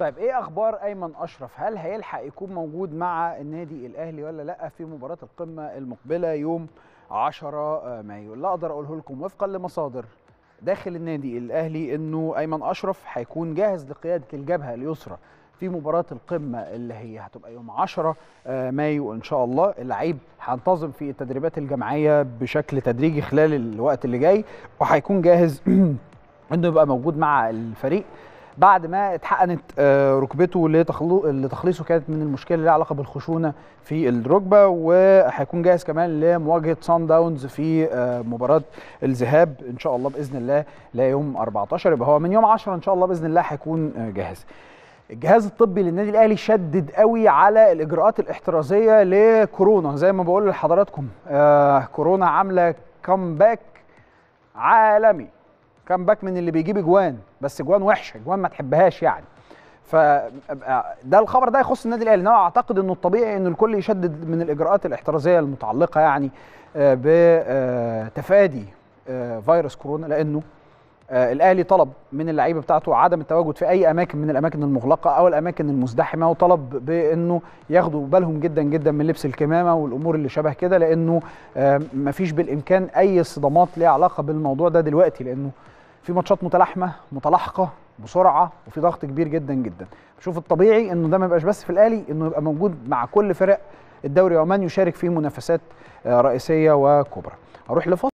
طيب ايه اخبار ايمن اشرف هل هيلحق يكون موجود مع النادي الاهلي ولا لا في مباراه القمه المقبله يوم 10 مايو اللي اقدر اقوله لكم وفقا لمصادر داخل النادي الاهلي انه ايمن اشرف هيكون جاهز لقياده الجبهه اليسرى في مباراه القمه اللي هي هتبقى يوم 10 مايو ان شاء الله اللعيب هينتظم في التدريبات الجماعيه بشكل تدريجي خلال الوقت اللي جاي وهيكون جاهز انه يبقى موجود مع الفريق بعد ما اتحقنت ركبته لتخليصه كانت من المشكله اللي لها علاقه بالخشونه في الركبه وهيكون جاهز كمان لمواجهه سان داونز في مباراه الذهاب ان شاء الله باذن الله ليوم 14 يبقى هو من يوم 10 ان شاء الله باذن الله هيكون جاهز. الجهاز الطبي للنادي الاهلي شدد قوي على الاجراءات الاحترازيه لكورونا زي ما بقول لحضراتكم آه كورونا عامله كامباك عالمي كامباك من اللي بيجيب اجوان بس اجوان وحشه اجوان ما تحبهاش يعني فده الخبر ده يخص النادي الاهلي انا اعتقد انه الطبيعي ان الكل يشدد من الاجراءات الاحترازيه المتعلقه يعني بتفادي فيروس كورونا لانه الاهلي طلب من اللعيبه بتاعته عدم التواجد في اي اماكن من الاماكن المغلقه او الاماكن المزدحمه وطلب بانه ياخدوا بالهم جدا جدا من لبس الكمامه والامور اللي شبه كده لانه مفيش بالامكان اي صدامات ليها علاقه بالموضوع ده دلوقتي لانه في ماتشات متلاحمه متلاحقه بسرعه وفي ضغط كبير جدا جدا بشوف الطبيعي انه ده ما يبقاش بس في الاهلي انه يبقى موجود مع كل فرق الدوري ومن يشارك في منافسات رئيسيه وكبرى اروح لفاصل